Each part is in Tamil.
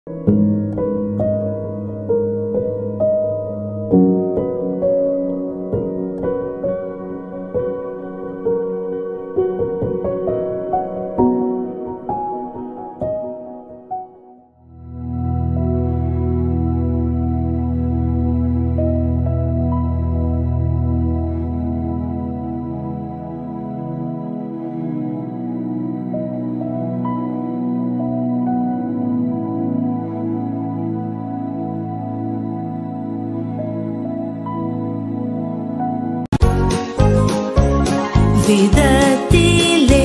விதத்திலே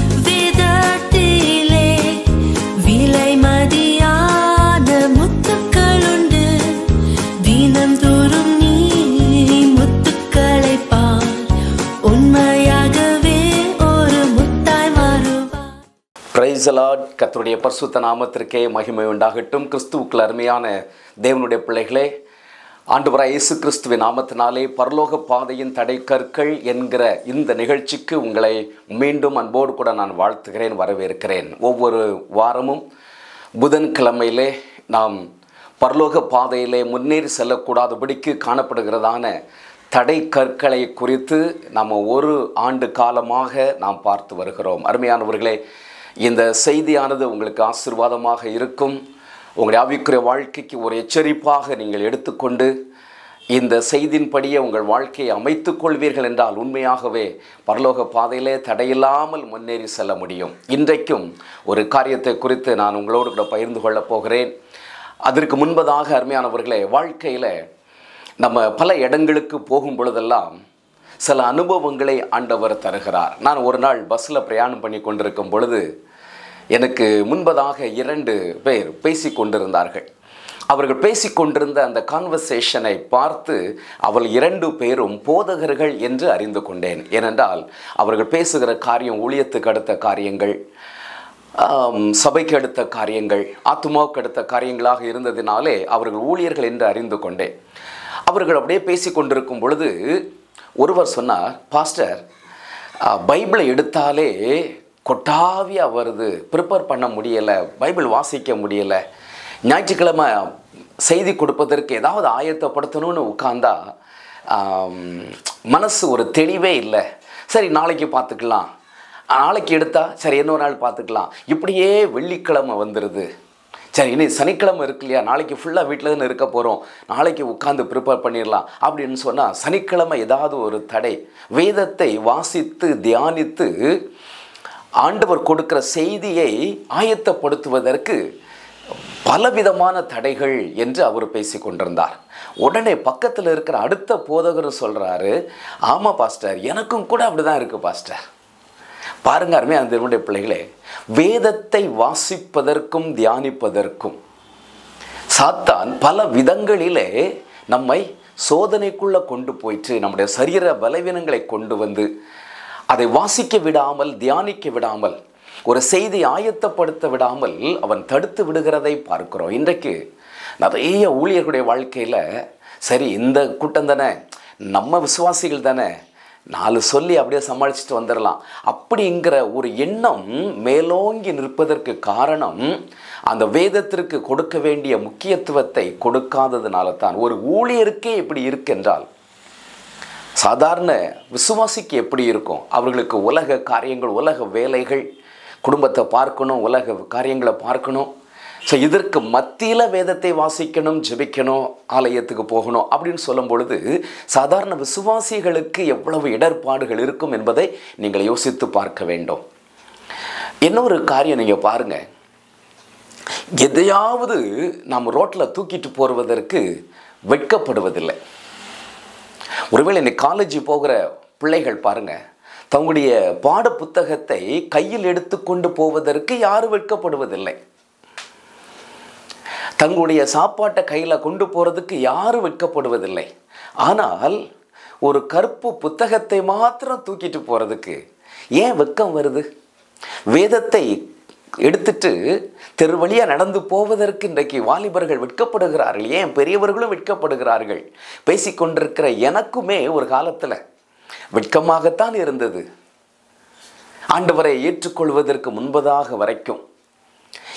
விதத்திலே விலை மதியான முத்துக்களுண்டு தினந்தோறும் நீ முத்துக்களை பார் உண்மையாகவே ஒரு முத்தாய் மாறுவார் பிரைஸ் லார்ட் கர்த்தருடைய பரிசுத்த நாமத்திற்கே மகிமை உண்டாகட்டும் கிறிஸ்துவுக்குள் அருமையான தேவனுடைய பிள்ளைகளே ஆண்டவராய் இயேசு கிறிஸ்துவின் நாமத்தினாலே பரலோக பாதையின் தடை கற்கள் என்கிற இந்த நிகழ்ச்சிக்கு உங்களை மீண்டும் அன்போடு கூட நான் வாழ்த்துகிறேன் வரவேற்கிறேன் ஒவ்வொரு வாரமும் புதன்கிழமையிலே நாம் பரலோக பாதையிலே முன்னேறி செல்லக்கூடாதபடிக்கு காணப்படுகிறதான தடை கற்களை குறித்து நம்ம ஒரு ஆண்டு காலமாக நாம் பார்த்து வருகிறோம் அருமையானவர்களே இந்த செய்தியானது உங்களுக்கு ஆசீர்வாதமாக இருக்கும் உங்களுடைய ஆவிக்குரிய வாழ்க்கைக்கு ஒரு எச்சரிப்பாக நீங்கள் எடுத்துக்கொண்டு இந்த செய்தின்படியே உங்கள் வாழ்க்கையை அமைத்துக் கொள்வீர்கள் என்றால் உண்மையாகவே பரலோக பாதையிலே தடையில்லாமல் முன்னேறி செல்ல முடியும் இன்றைக்கும் ஒரு காரியத்தை குறித்து நான் உங்களோடு கூட பகிர்ந்து கொள்ளப் போகிறேன் அதற்கு முன்பதாக அருமையானவர்களே வாழ்க்கையில் நம்ம பல இடங்களுக்கு போகும் பொழுதெல்லாம் சில அனுபவங்களை ஆண்டவர் தருகிறார் நான் ஒரு நாள் பஸ்ஸில் பிரயாணம் பண்ணி கொண்டிருக்கும் பொழுது எனக்கு முன்பதாக இரண்டு பேர் பேசி கொண்டிருந்தார்கள் அவர்கள் பேசிக்கொண்டிருந்த அந்த கான்வர்சேஷனை பார்த்து அவள் இரண்டு பேரும் போதகர்கள் என்று அறிந்து கொண்டேன் ஏனென்றால் அவர்கள் பேசுகிற காரியம் ஊழியத்துக்கு அடுத்த காரியங்கள் ஆம், சபைக்கு அடுத்த காரியங்கள் ஆத்துமாவுக்கு அடுத்த காரியங்களாக இருந்ததினாலே அவர்கள் ஊழியர்கள் என்று அறிந்து கொண்டேன் அவர்கள் அப்படியே பேசி கொண்டிருக்கும் பொழுது ஒருவர் சொன்னார் பாஸ்டர் ஆ, பைபிளை எடுத்தாலே கொட்டாவியா வருது ப்ரிப்பேர் பண்ண முடியலை பைபிள் வாசிக்க முடியலை ஞாயிற்றுக்கிழமை செய்தி கொடுப்பதற்கு ஏதாவது ஆயத்தப்படுத்தணும்னு உட்கார்ந்தா ஆம், மனசு ஒரு தெளிவே இல்லை சரி நாளைக்கு பார்த்துக்கலாம் நாளைக்கு எடுத்தா சரி இன்னொரு நாள் பார்த்துக்கலாம் இப்படியே வெள்ளிக்கிழமை வந்துடுது சரி இனி சனிக்கிழமை இருக்கு இல்லையா நாளைக்கு ஃபுல்லாக வீட்டில் தானே இருக்க போகிறோம் நாளைக்கு உட்காந்து ப்ரிப்பேர் பண்ணிடலாம் அப்படின்னு சொன்னால் சனிக்கிழமை ஏதாவது ஒரு தடை வேதத்தை வாசித்து தியானித்து ஆண்டவர் கொடுக்கிற செய்தியை ஆயத்தப்படுத்துவதற்கு பலவிதமான தடைகள் என்று அவர் பேசி கொண்டிருந்தார் உடனே பக்கத்தில் இருக்கிற அடுத்த போதகர் சொல்கிறாரு ஆமாம் பாஸ்டர் எனக்கும் கூட அப்படிதான் இருக்குது பாஸ்டர் பாருங்க அருமையா அந்த தேவனுடைய பிள்ளைகளே வேதத்தை வாசிப்பதற்கும் தியானிப்பதற்கும் சாத்தான் பல விதங்களிலே நம்மை சோதனைக்குள்ள கொண்டு போயிட்டு நம்முடைய சரீர பலவீனங்களை கொண்டு வந்து அதை வாசிக்க விடாமல் தியானிக்க விடாமல் ஒரு செய்தி ஆயத்தப்படுத்த விடாமல் அவன் தடுத்து விடுகிறதை பார்க்கிறோம் இன்றைக்கு நிறைய ஊழியர்களுடைய வாழ்க்கையில் சரி இந்த கூட்டம் தானே நம்ம விசுவாசிகள் தானே நாலு சொல்லி அப்படியே சமாளிச்சுட்டு வந்துடலாம் அப்படிங்கிற ஒரு எண்ணம் மேலோங்கி நிற்பதற்கு காரணம் அந்த வேதத்திற்கு கொடுக்க வேண்டிய முக்கியத்துவத்தை கொடுக்காததுனால தான் ஒரு ஊழியருக்கே இப்படி இருக்கென்றால் சாதாரண விசுவாசிக்கு எப்படி இருக்கும் அவர்களுக்கு உலக காரியங்கள் உலக வேலைகள் குடும்பத்தை பார்க்கணும் உலக காரியங்களை பார்க்கணும் ஸோ இதற்கு மத்தியில் வேதத்தை வாசிக்கணும் ஜெபிக்கணும் ஆலயத்துக்கு போகணும் அப்படின்னு சொல்லும் பொழுது சாதாரண விசுவாசிகளுக்கு எவ்வளவு இடர்பாடுகள் இருக்கும் என்பதை நீங்கள் யோசித்து பார்க்க வேண்டும் இன்னொரு காரியம் நீங்கள் பாருங்கள் எதையாவது நாம் ரோட்டில் தூக்கிட்டு போடுவதற்கு வெட்கப்படுவதில்லை ஒருவேளை இன்னைக்கு காலேஜ் போகிற பிள்ளைகள் பாருங்க தங்களுடைய பாட புத்தகத்தை கையில் எடுத்துக்கொண்டு போவதற்கு யாரும் வெட்கப்படுவதில்லை தங்களுடைய சாப்பாட்டை கையில் கொண்டு போகிறதுக்கு யாரும் வெட்கப்படுவதில்லை ஆனால் ஒரு கருப்பு புத்தகத்தை மாத்திரம் தூக்கிட்டு போகிறதுக்கு ஏன் வெட்கம் வருது வேதத்தை எடுத்துட்டு தெரு வழியா நடந்து போவதற்கு இன்றைக்கு வாலிபர்கள் வெட்கப்படுகிறார்கள் ஏன் பெரியவர்களும் வெட்கப்படுகிறார்கள் பேசிக்கொண்டிருக்கிற எனக்குமே ஒரு காலத்தில் வெட்கமாகத்தான் இருந்தது ஆண்டவரை ஏற்றுக்கொள்வதற்கு முன்பதாக வரைக்கும்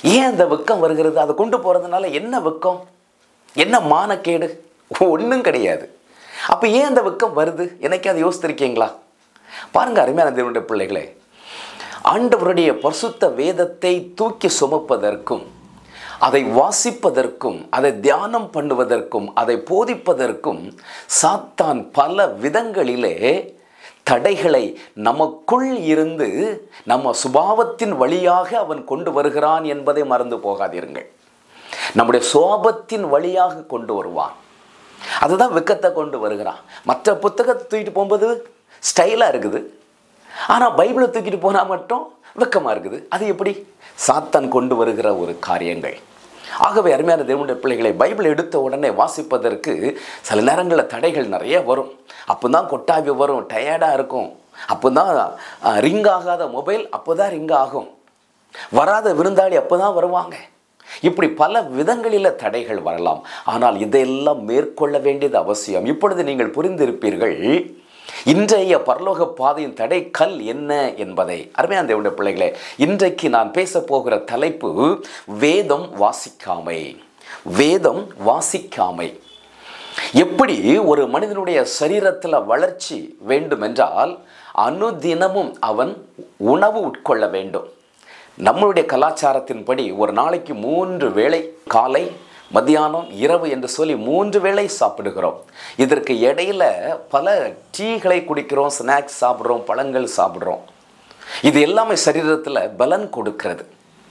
ஏன் அந்த வெக்கம் வருகிறது அதை கொண்டு போகிறதுனால என்ன வெக்கம் என்ன மானக்கேடு ஒன்றும் கிடையாது அப்போ ஏன் அந்த வெக்கம் வருது எனக்கு அதை யோசித்திருக்கீங்களா பாருங்க அருமையான தேவனுடைய பிள்ளைகளே ஆண்டவருடைய பரிசுத்த வேதத்தை தூக்கி சுமப்பதற்கும் அதை வாசிப்பதற்கும் அதை தியானம் பண்ணுவதற்கும் அதை போதிப்பதற்கும் சாத்தான் பல விதங்களிலே தடைகளை நமக்குள் இருந்து நம்ம சுபாவத்தின் வழியாக அவன் கொண்டு வருகிறான் என்பதை மறந்து போகாதீருங்கள் நம்முடைய சுவாபத்தின் வழியாக கொண்டு வருவான் அதுதான் வெக்கத்தை கொண்டு வருகிறான் மற்ற புத்தகத்தை தூக்கிட்டு போகும்போது ஸ்டைலாக இருக்குது ஆனால் பைபிளை தூக்கிட்டு போனால் மட்டும் வெக்கமாக இருக்குது அது எப்படி சாத்தான் கொண்டு வருகிற ஒரு காரியங்கள் ஆகவே அருமையான தேவனுடைய பிள்ளைகளை பைபிள் எடுத்த உடனே வாசிப்பதற்கு சில நேரங்களில் தடைகள் நிறைய வரும் அப்போ தான் கொட்டாவி வரும் டயர்டாக இருக்கும் அப்போ தான் ரிங் ஆகாத மொபைல் அப்போ தான் ரிங் ஆகும் வராத விருந்தாளி அப்போ தான் வருவாங்க இப்படி பல விதங்களில் தடைகள் வரலாம் ஆனால் இதையெல்லாம் மேற்கொள்ள வேண்டியது அவசியம் இப்பொழுது நீங்கள் புரிந்திருப்பீர்கள் இன்றைய பரலோக பாதையின் தடை கல் என்ன என்பதை அருமையான தேவனுடைய பிள்ளைகளே இன்றைக்கு நான் பேச போகிற தலைப்பு வேதம் வாசிக்காமை வேதம் வாசிக்காமை எப்படி ஒரு மனிதனுடைய சரீரத்தில் வளர்ச்சி வேண்டுமென்றால் அனுதினமும் அவன் உணவு உட்கொள்ள வேண்டும் நம்மளுடைய கலாச்சாரத்தின்படி ஒரு நாளைக்கு மூன்று வேளை காலை மத்தியானம் இரவு என்று சொல்லி மூன்று வேளை சாப்பிடுகிறோம் இதற்கு இடையில பல டீகளை குடிக்கிறோம் ஸ்நாக்ஸ் சாப்பிட்றோம் பழங்கள் சாப்பிட்றோம் இது எல்லாமே சரீரத்தில் பலன் கொடுக்கிறது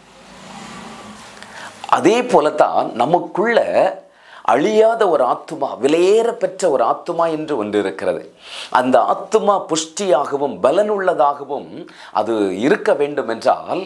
அதே போலத்தான் நமக்குள்ள அழியாத ஒரு ஆத்துமா விலையேற பெற்ற ஒரு ஆத்துமா என்று ஒன்று இருக்கிறது அந்த ஆத்துமா புஷ்டியாகவும் பலனுள்ளதாகவும் அது இருக்க வேண்டும் என்றால்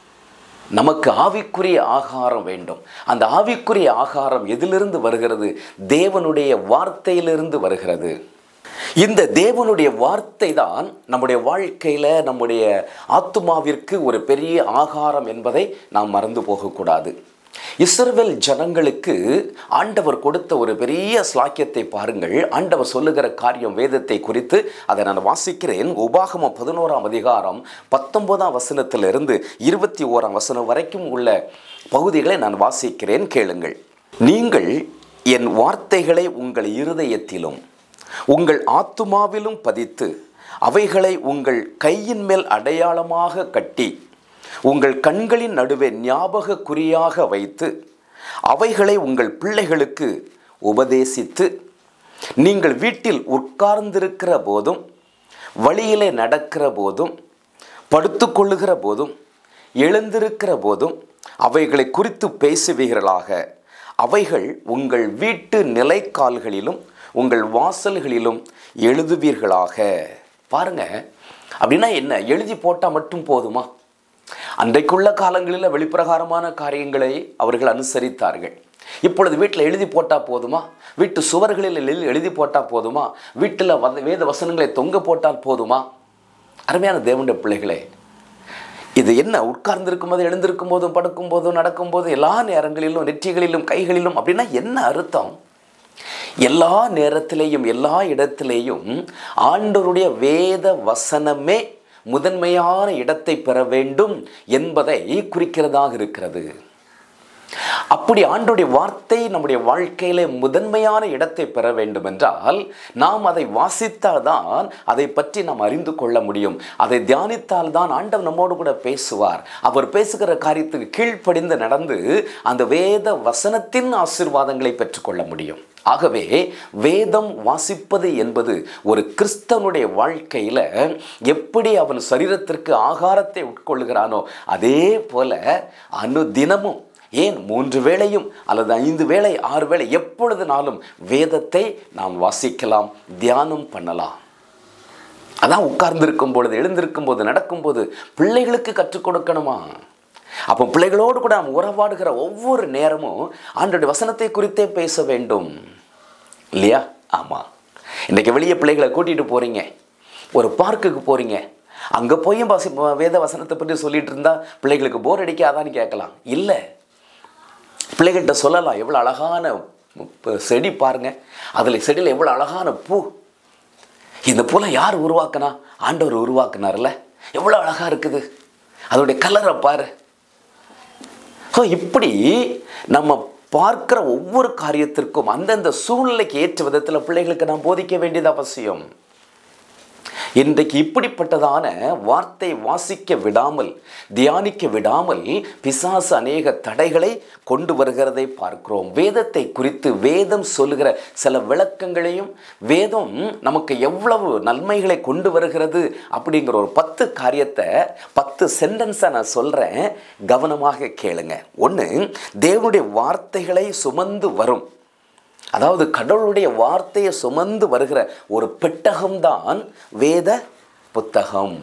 நமக்கு ஆவிக்குரிய ஆகாரம் வேண்டும் அந்த ஆவிக்குரிய ஆகாரம் எதிலிருந்து வருகிறது தேவனுடைய வார்த்தையிலிருந்து வருகிறது இந்த தேவனுடைய வார்த்தை தான் நம்முடைய வாழ்க்கையில் நம்முடைய ஆத்துமாவிற்கு ஒரு பெரிய ஆகாரம் என்பதை நாம் மறந்து போகக்கூடாது இஸ்ரவேல் ஜனங்களுக்கு ஆண்டவர் கொடுத்த ஒரு பெரிய ஸ்லாக்கியத்தை பாருங்கள் ஆண்டவர் சொல்லுகிற காரியம் வேதத்தை குறித்து அதை நான் வாசிக்கிறேன் உபாகமம் பதினோராம் அதிகாரம் பத்தொன்பதாம் வசனத்திலிருந்து இருபத்தி ஓராம் வசனம் வரைக்கும் உள்ள பகுதிகளை நான் வாசிக்கிறேன் கேளுங்கள் நீங்கள் என் வார்த்தைகளை உங்கள் இருதயத்திலும் உங்கள் ஆத்துமாவிலும் பதித்து அவைகளை உங்கள் கையின் மேல் அடையாளமாக கட்டி உங்கள் கண்களின் நடுவே ஞாபக குறியாக வைத்து அவைகளை உங்கள் பிள்ளைகளுக்கு உபதேசித்து நீங்கள் வீட்டில் உட்கார்ந்திருக்கிற போதும் வழியிலே நடக்கிற போதும் படுத்துக்கொள்ளுகிற போதும் எழுந்திருக்கிற போதும் அவைகளை குறித்து பேசுவீர்களாக அவைகள் உங்கள் வீட்டு நிலைக்கால்களிலும் உங்கள் வாசல்களிலும் எழுதுவீர்களாக பாருங்க அப்படின்னா என்ன எழுதி போட்டால் மட்டும் போதுமா அன்றைக்குள்ள காலங்களில் வெளிப்பிரகாரமான காரியங்களை அவர்கள் அனுசரித்தார்கள் இப்பொழுது வீட்டில் எழுதி போட்டால் போதுமா வீட்டு சுவர்களில் எழுதி எழுதி போட்டால் போதுமா வீட்டில் வந்த வேத வசனங்களை தொங்க போட்டால் போதுமா அருமையான தேவனுடைய பிள்ளைகளே இது என்ன உட்கார்ந்திருக்கும் போது எழுந்திருக்கும் போதும் படுக்கும் போதும் நடக்கும் போதும் எல்லா நேரங்களிலும் நெற்றிகளிலும் கைகளிலும் அப்படின்னா என்ன அர்த்தம் எல்லா நேரத்திலேயும் எல்லா இடத்திலேயும் ஆண்டவருடைய வேத வசனமே முதன்மையான இடத்தை பெற வேண்டும் என்பதை குறிக்கிறதாக இருக்கிறது அப்படி ஆண்டுடைய வார்த்தை நம்முடைய வாழ்க்கையில முதன்மையான இடத்தை பெற வேண்டும் என்றால் நாம் அதை வாசித்தால்தான் அதை பற்றி நாம் அறிந்து கொள்ள முடியும் அதை தியானித்தால் தான் ஆண்டவர் நம்மோடு கூட பேசுவார் அவர் பேசுகிற காரியத்துக்கு கீழ்ப்படிந்து நடந்து அந்த வேத வசனத்தின் ஆசீர்வாதங்களை பெற்றுக்கொள்ள முடியும் ஆகவே வேதம் வாசிப்பது என்பது ஒரு கிறிஸ்தவனுடைய வாழ்க்கையில எப்படி அவன் சரீரத்திற்கு ஆகாரத்தை உட்கொள்கிறானோ அதே போல அனுதினமும் ஏன் மூன்று வேளையும் அல்லது ஐந்து வேளை ஆறு வேளை எப்பொழுதுனாலும் வேதத்தை நாம் வாசிக்கலாம் தியானம் பண்ணலாம் அதான் உட்கார்ந்திருக்கும் பொழுது எழுந்திருக்கும் போது நடக்கும்போது பிள்ளைகளுக்கு கற்றுக் கொடுக்கணுமா அப்போ பிள்ளைகளோடு கூட நாம் உறவாடுகிற ஒவ்வொரு நேரமும் ஆண்டோடைய வசனத்தை குறித்தே பேச வேண்டும் இல்லையா ஆமாம் இன்றைக்கி வெளியே பிள்ளைகளை கூட்டிகிட்டு போகிறீங்க ஒரு பார்க்குக்கு போகிறீங்க அங்கே போய் வசி வேத வசனத்தை பற்றி சொல்லிட்டு இருந்தால் பிள்ளைகளுக்கு போர் அடிக்காதான்னு கேட்கலாம் இல்லை பிள்ளைகள்கிட்ட சொல்லலாம் எவ்வளோ அழகான ப- செடி பாருங்க அதில் செடியில் எவ்வளோ அழகான பூ இந்த பூலை யார் உருவாக்குனா ஆண்டவர் உருவாக்குனார்ல எவ்வளோ அழகாக இருக்குது அதோடைய கலரை பாரு ஸோ இப்படி நம்ம பார்க்கிற ஒவ்வொரு காரியத்திற்கும் அந்தந்த சூழ்நிலைக்கு ஏற்ற விதத்தில் பிள்ளைகளுக்கு நாம் போதிக்க வேண்டியது அவசியம் இன்றைக்கு இப்படிப்பட்டதான வார்த்தை வாசிக்க விடாமல் தியானிக்க விடாமல் பிசாசு அநேக தடைகளை கொண்டு வருகிறதை பார்க்கிறோம் வேதத்தை குறித்து வேதம் சொல்லுகிற சில விளக்கங்களையும் வேதம் நமக்கு எவ்வளவு நன்மைகளை கொண்டு வருகிறது அப்படிங்கிற ஒரு பத்து காரியத்தை பத்து சென்டென்ஸை நான் சொல்கிறேன் கவனமாக கேளுங்க ஒன்று தேவனுடைய வார்த்தைகளை சுமந்து வரும் அதாவது கடவுளுடைய வார்த்தையை சுமந்து வருகிற ஒரு பெட்டகம்தான் வேத புத்தகம்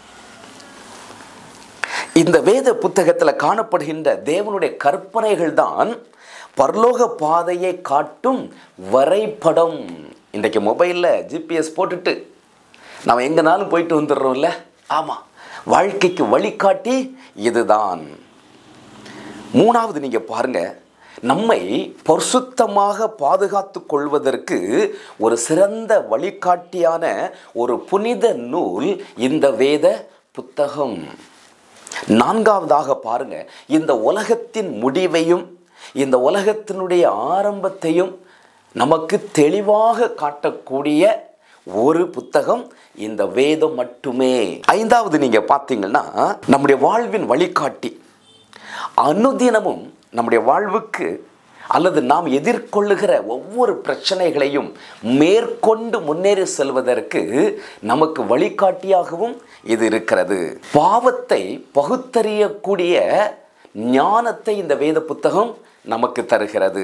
இந்த வேத புத்தகத்தில் காணப்படுகின்ற தேவனுடைய கற்பனைகள் தான் பரலோக பாதையை காட்டும் வரைபடம் இன்றைக்கு மொபைலில் ஜிபிஎஸ் போட்டுட்டு நம்ம எங்கேனாலும் போயிட்டு வந்துடுறோம்ல ஆமாம் வாழ்க்கைக்கு வழிகாட்டி இதுதான் மூணாவது நீங்கள் பாருங்க நம்மை பரிசுத்தமாக பாதுகாத்து கொள்வதற்கு ஒரு சிறந்த வழிகாட்டியான ஒரு புனித நூல் இந்த வேத புத்தகம் நான்காவதாக பாருங்க இந்த உலகத்தின் முடிவையும் இந்த உலகத்தினுடைய ஆரம்பத்தையும் நமக்கு தெளிவாக காட்டக்கூடிய ஒரு புத்தகம் இந்த வேதம் மட்டுமே ஐந்தாவது நீங்க பார்த்தீங்கன்னா நம்முடைய வாழ்வின் வழிகாட்டி அனுதினமும் நம்முடைய வாழ்வுக்கு அல்லது நாம் எதிர்கொள்ளுகிற ஒவ்வொரு பிரச்சனைகளையும் மேற்கொண்டு முன்னேறி செல்வதற்கு நமக்கு வழிகாட்டியாகவும் இது இருக்கிறது பாவத்தை பகுத்தறியக்கூடிய ஞானத்தை இந்த வேத புத்தகம் நமக்கு தருகிறது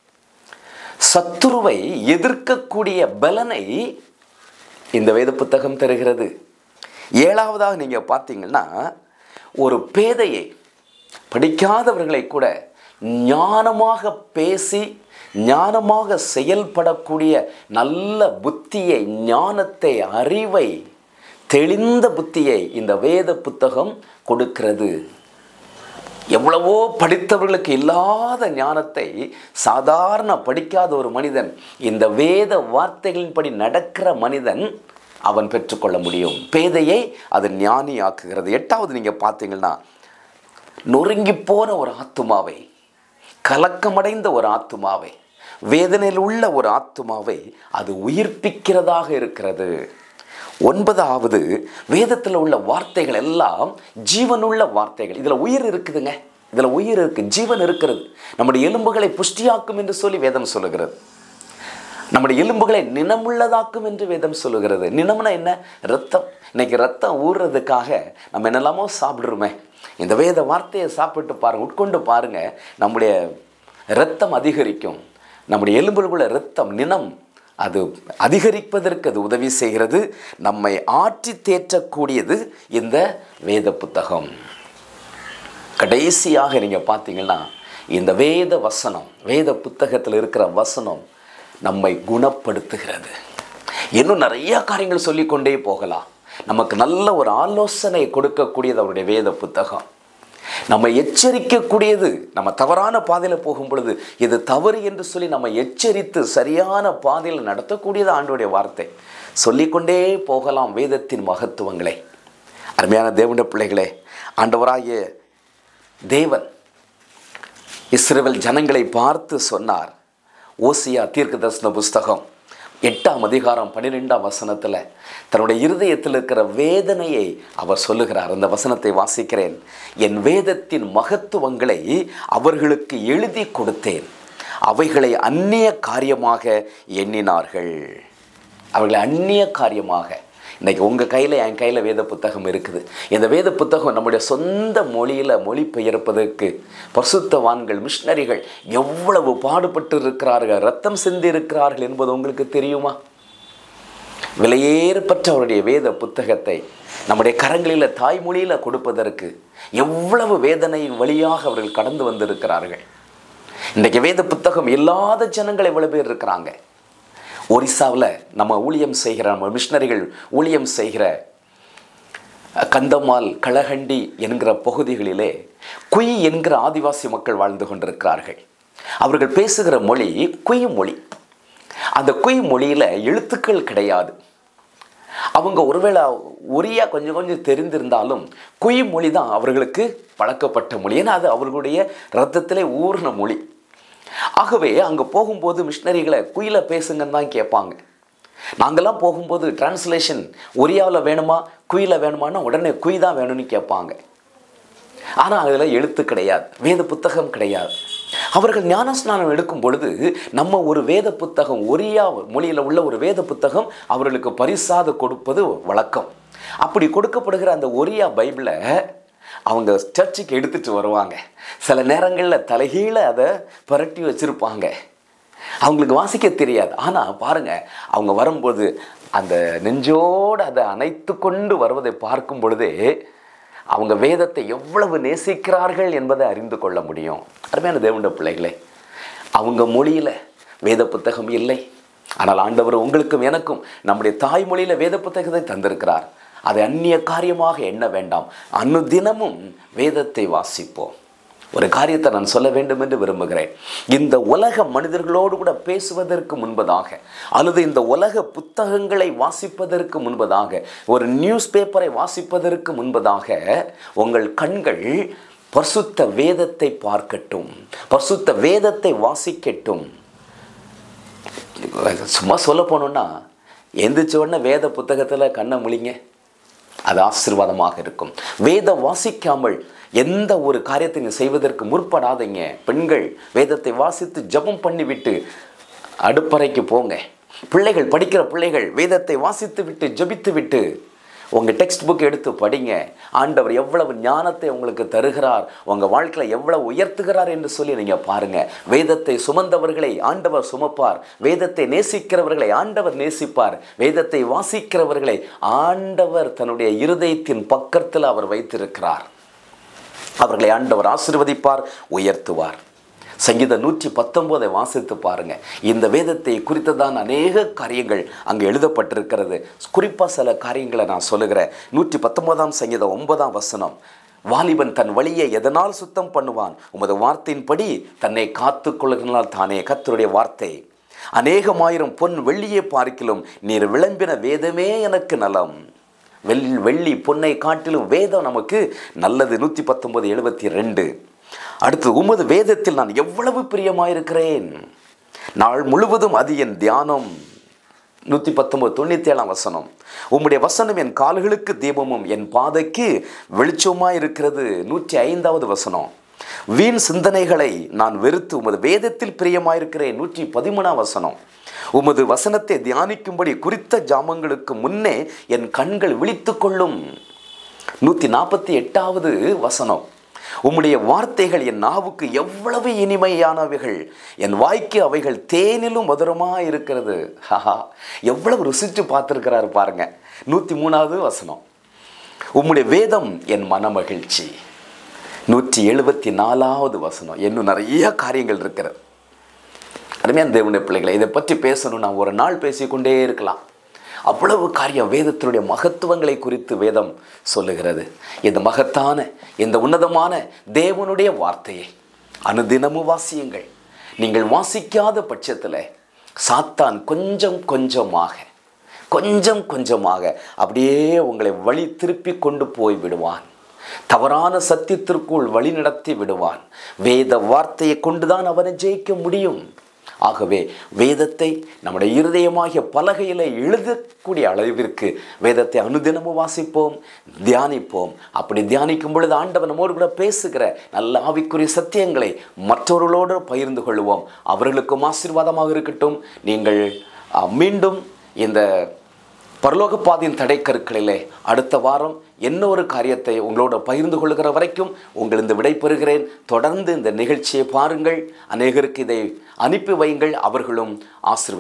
சத்துருவை எதிர்க்கக்கூடிய பலனை இந்த வேத புத்தகம் தருகிறது ஏழாவதாக நீங்கள் பார்த்தீங்கன்னா ஒரு பேதையை படிக்காதவர்களை கூட ஞானமாக பேசி ஞானமாக செயல்படக்கூடிய நல்ல புத்தியை ஞானத்தை அறிவை தெளிந்த புத்தியை இந்த வேத புத்தகம் கொடுக்கிறது எவ்வளவோ படித்தவர்களுக்கு இல்லாத ஞானத்தை சாதாரண படிக்காத ஒரு மனிதன் இந்த வேத வார்த்தைகளின்படி நடக்கிற மனிதன் அவன் பெற்றுக்கொள்ள முடியும் பேதையை அது ஞானியாக்குகிறது எட்டாவது நீங்கள் பார்த்தீங்கன்னா நொறுங்கி போன ஒரு ஆத்துமாவை கலக்கமடைந்த ஒரு ஆத்துமாவை வேதனையில் உள்ள ஒரு ஆத்துமாவை அது உயிர்ப்பிக்கிறதாக இருக்கிறது ஒன்பதாவது வேதத்தில் உள்ள வார்த்தைகள் எல்லாம் ஜீவனுள்ள வார்த்தைகள் இதில் உயிர் இருக்குதுங்க இதில் உயிர் இருக்கு ஜீவன் இருக்கிறது நம்முடைய எலும்புகளை புஷ்டியாக்கும் என்று சொல்லி வேதம் சொல்லுகிறது நம்முடைய எலும்புகளை நினமுள்ளதாக்கும் என்று வேதம் சொல்லுகிறது நினம்னா என்ன ரத்தம் இன்னைக்கு ரத்தம் ஊறுறதுக்காக நம்ம என்னெல்லாமோ சாப்பிடுறோமே இந்த வேத வார்த்தையை சாப்பிட்டு பாருங்க உட்கொண்டு பாருங்க நம்முடைய ரத்தம் அதிகரிக்கும் நம்முடைய எலும்புகளுக்குள்ள ரத்தம் நினம் அது அதிகரிப்பதற்கு அது உதவி செய்கிறது நம்மை ஆற்றி தேற்றக்கூடியது இந்த வேத புத்தகம் கடைசியாக நீங்கள் பார்த்தீங்கன்னா இந்த வேத வசனம் வேத புத்தகத்தில் இருக்கிற வசனம் நம்மை குணப்படுத்துகிறது இன்னும் நிறைய காரியங்கள் சொல்லிக்கொண்டே போகலாம் நமக்கு நல்ல ஒரு ஆலோசனை கொடுக்கக்கூடியது அவருடைய வேத புத்தகம் நம்ம எச்சரிக்கக்கூடியது நம்ம தவறான பாதையில் போகும் பொழுது இது தவறு என்று சொல்லி நம்ம எச்சரித்து சரியான பாதையில் நடத்தக்கூடியது ஆண்டோடைய வார்த்தை சொல்லிக்கொண்டே போகலாம் வேதத்தின் மகத்துவங்களை அருமையான தேவனுடைய பிள்ளைகளே ஆண்டவராகிய தேவன் இஸ்ரேல் ஜனங்களை பார்த்து சொன்னார் ஓசியா தீர்க்க தரிசன புஸ்தகம் எட்டாம் அதிகாரம் பன்னிரெண்டாம் வசனத்தில் தன்னுடைய இருதயத்தில் இருக்கிற வேதனையை அவர் சொல்லுகிறார் அந்த வசனத்தை வாசிக்கிறேன் என் வேதத்தின் மகத்துவங்களை அவர்களுக்கு எழுதி கொடுத்தேன் அவைகளை அந்நிய காரியமாக எண்ணினார்கள் அவர்களை அந்நிய காரியமாக இன்னைக்கு உங்கள் கையில் என் கையில் வேத புத்தகம் இருக்குது இந்த வேத புத்தகம் நம்முடைய சொந்த மொழியில் மொழிபெயர்ப்பதற்கு பசுத்தவான்கள் மிஷினரிகள் எவ்வளவு பாடுபட்டு இருக்கிறார்கள் ரத்தம் சிந்தி இருக்கிறார்கள் என்பது உங்களுக்கு தெரியுமா விலையேறப்பட்ட அவருடைய வேத புத்தகத்தை நம்முடைய கரங்களில் தாய்மொழியில் கொடுப்பதற்கு எவ்வளவு வேதனையின் வழியாக அவர்கள் கடந்து வந்திருக்கிறார்கள் இன்றைக்கு வேத புத்தகம் இல்லாத ஜனங்கள் எவ்வளவு பேர் இருக்கிறாங்க ஒரிசாவில் நம்ம ஊழியம் செய்கிற நம்ம மிஷினரிகள் ஊழியம் செய்கிற கந்தமால் களகண்டி என்கிற பகுதிகளிலே குய் என்கிற ஆதிவாசி மக்கள் வாழ்ந்து கொண்டிருக்கிறார்கள் அவர்கள் பேசுகிற மொழி குய் மொழி அந்த குய் மொழியில் எழுத்துக்கள் கிடையாது அவங்க ஒருவேளை ஒரியா கொஞ்சம் கொஞ்சம் தெரிந்திருந்தாலும் குய் மொழி தான் அவர்களுக்கு பழக்கப்பட்ட மொழி ஏன்னா அது அவர்களுடைய ரத்தத்திலே ஊர்ன மொழி ஆகவே அங்கே போகும்போது மிஷினரிகளை குயில பேசுங்கன்னு தான் கேட்பாங்க நாங்கள்லாம் போகும்போது டிரான்ஸ்லேஷன் ஒரியாவில் வேணுமா குயில வேணுமான்னா உடனே குய் தான் வேணும்னு கேட்பாங்க ஆனால் அதில் எழுத்து கிடையாது வேத புத்தகம் கிடையாது அவர்கள் ஞானஸ்நானம் எடுக்கும் பொழுது நம்ம ஒரு வேத புத்தகம் ஒரியா மொழியில் உள்ள ஒரு வேத புத்தகம் அவர்களுக்கு பரிசாக கொடுப்பது வழக்கம் அப்படி கொடுக்கப்படுகிற அந்த ஒரியா பைபிளை அவங்க சர்ச்சுக்கு எடுத்துட்டு வருவாங்க சில நேரங்களில் தலைகீழ அதை புரட்டி வச்சுருப்பாங்க அவங்களுக்கு வாசிக்க தெரியாது ஆனால் பாருங்க அவங்க வரும்போது அந்த நெஞ்சோடு அதை அணைத்து கொண்டு வருவதை பார்க்கும் பொழுதே அவங்க வேதத்தை எவ்வளவு நேசிக்கிறார்கள் என்பதை அறிந்து கொள்ள முடியும் அருமையான தேவனுடைய பிள்ளைகளே அவங்க மொழியில் வேத புத்தகம் இல்லை ஆனால் ஆண்டவர் உங்களுக்கும் எனக்கும் நம்முடைய தாய்மொழியில் வேத புத்தகத்தை தந்திருக்கிறார் அதை அந்நிய காரியமாக எண்ண வேண்டாம் அனுதினமும் வேதத்தை வாசிப்போம் ஒரு காரியத்தை நான் சொல்ல வேண்டும் என்று விரும்புகிறேன் இந்த உலக மனிதர்களோடு கூட பேசுவதற்கு முன்பதாக அல்லது இந்த உலக புத்தகங்களை வாசிப்பதற்கு முன்பதாக ஒரு நியூஸ் பேப்பரை வாசிப்பதற்கு முன்பதாக உங்கள் கண்கள் பரிசுத்த வேதத்தை பார்க்கட்டும் பரிசுத்த வேதத்தை வாசிக்கட்டும் சும்மா சொல்ல போனோம்னா எந்திரிச்ச உடனே வேத புத்தகத்தில் கண்ணை முழிங்க அது ஆசீர்வாதமாக இருக்கும் வேதம் வாசிக்காமல் எந்த ஒரு காரியத்தை நீங்க செய்வதற்கு முற்படாதீங்க பெண்கள் வேதத்தை வாசித்து ஜெபம் பண்ணிவிட்டு அடுப்பறைக்கு போங்க பிள்ளைகள் படிக்கிற பிள்ளைகள் வேதத்தை வாசித்து விட்டு ஜெபித்து விட்டு உங்கள் டெக்ஸ்ட் புக் எடுத்து படிங்க ஆண்டவர் எவ்வளவு ஞானத்தை உங்களுக்கு தருகிறார் உங்கள் வாழ்க்கையில் எவ்வளவு உயர்த்துகிறார் என்று சொல்லி நீங்கள் பாருங்கள் வேதத்தை சுமந்தவர்களை ஆண்டவர் சுமப்பார் வேதத்தை நேசிக்கிறவர்களை ஆண்டவர் நேசிப்பார் வேதத்தை வாசிக்கிறவர்களை ஆண்டவர் தன்னுடைய இருதயத்தின் பக்கத்தில் அவர் வைத்திருக்கிறார் அவர்களை ஆண்டவர் ஆசீர்வதிப்பார் உயர்த்துவார் சங்கீத நூற்றி பத்தொம்போதை வாசித்து பாருங்க இந்த வேதத்தை குறித்ததான் அநேக காரியங்கள் அங்கே எழுதப்பட்டிருக்கிறது குறிப்பாக சில காரியங்களை நான் சொல்லுகிறேன் நூற்றி பத்தொன்பதாம் சங்கீதம் ஒன்பதாம் வசனம் வாலிபன் தன் வழியை எதனால் சுத்தம் பண்ணுவான் உமது வார்த்தையின்படி தன்னை காத்து கொள்ளுகிறால் தானே கத்தருடைய வார்த்தை அநேகமாயிரம் பொன் வெள்ளியை பார்க்கிலும் நீர் விளம்பின வேதமே எனக்கு நலம் வெள் வெள்ளி பொன்னை காட்டிலும் வேதம் நமக்கு நல்லது நூற்றி பத்தொன்பது எழுபத்தி ரெண்டு அடுத்து உமது வேதத்தில் நான் எவ்வளவு பிரியமாயிருக்கிறேன் நாள் முழுவதும் அது என் தியானம் நூற்றி பத்தொன்பது தொண்ணூற்றி ஏழாம் வசனம் உம்முடைய வசனம் என் கால்களுக்கு தீபமும் என் பாதைக்கு வெளிச்சமாய் இருக்கிறது நூற்றி ஐந்தாவது வசனம் வீண் சிந்தனைகளை நான் வெறுத்து உமது வேதத்தில் பிரியமாயிருக்கிறேன் நூற்றி பதிமூணாம் வசனம் உமது வசனத்தை தியானிக்கும்படி குறித்த ஜாமங்களுக்கு முன்னே என் கண்கள் விழித்து கொள்ளும் நூற்றி நாற்பத்தி எட்டாவது வசனம் உம்முடைய வார்த்தைகள் என் நாவுக்கு எவ்வளவு இனிமையானவைகள் என் வாய்க்கு அவைகள் தேனிலும் மதுரமாக இருக்கிறது ஹஹா எவ்வளவு ருசிச்சு பார்த்துருக்கிறாரு பாருங்க நூற்றி மூணாவது வசனம் உம்முடைய வேதம் என் மனமகிழ்ச்சி நூற்றி எழுபத்தி நாலாவது வசனம் இன்னும் நிறைய காரியங்கள் இருக்கிறது அருமையான தேவனுடைய பிள்ளைகளை இதை பற்றி பேசணும் நான் ஒரு நாள் பேசிக்கொண்டே இருக்கலாம் அவ்வளவு காரியம் வேதத்தினுடைய மகத்துவங்களை குறித்து வேதம் சொல்லுகிறது இந்த மகத்தான இந்த உன்னதமான தேவனுடைய வார்த்தையை அனுதினமும் வாசியுங்கள் நீங்கள் வாசிக்காத பட்சத்தில் சாத்தான் கொஞ்சம் கொஞ்சமாக கொஞ்சம் கொஞ்சமாக அப்படியே உங்களை வழி திருப்பி கொண்டு போய் விடுவான் தவறான சத்தியத்திற்குள் வழி நடத்தி விடுவான் வேத வார்த்தையை கொண்டுதான் அவனை ஜெயிக்க முடியும் ஆகவே வேதத்தை நம்முடைய இருதயமாகிய பலகையில் எழுதக்கூடிய அளவிற்கு வேதத்தை அனுதினமும் வாசிப்போம் தியானிப்போம் அப்படி தியானிக்கும் பொழுது ஆண்டவன் நம்மோடு கூட பேசுகிற நல்ல ஆவிக்குரிய சத்தியங்களை மற்றவர்களோடு பகிர்ந்து கொள்வோம் அவர்களுக்கும் ஆசீர்வாதமாக இருக்கட்டும் நீங்கள் அஹ், மீண்டும் இந்த பரலோக பாதையின் தடைக்கருக்களிலே அடுத்த வாரம் என்ன ஒரு காரியத்தை உங்களோட பகிர்ந்து கொள்கிற வரைக்கும் உங்களிருந்து விடைபெறுகிறேன் தொடர்ந்து இந்த நிகழ்ச்சியை பாருங்கள் அநேகருக்கு இதை அனுப்பி வையுங்கள் அவர்களும்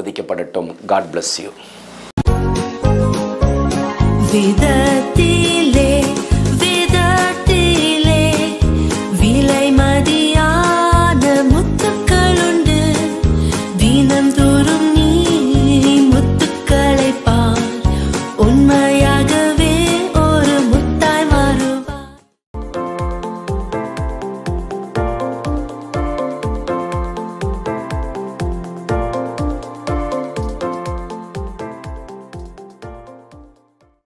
ஆசிர்வதிக்கப்படட்டும் காட் bless யூ விதத்தில்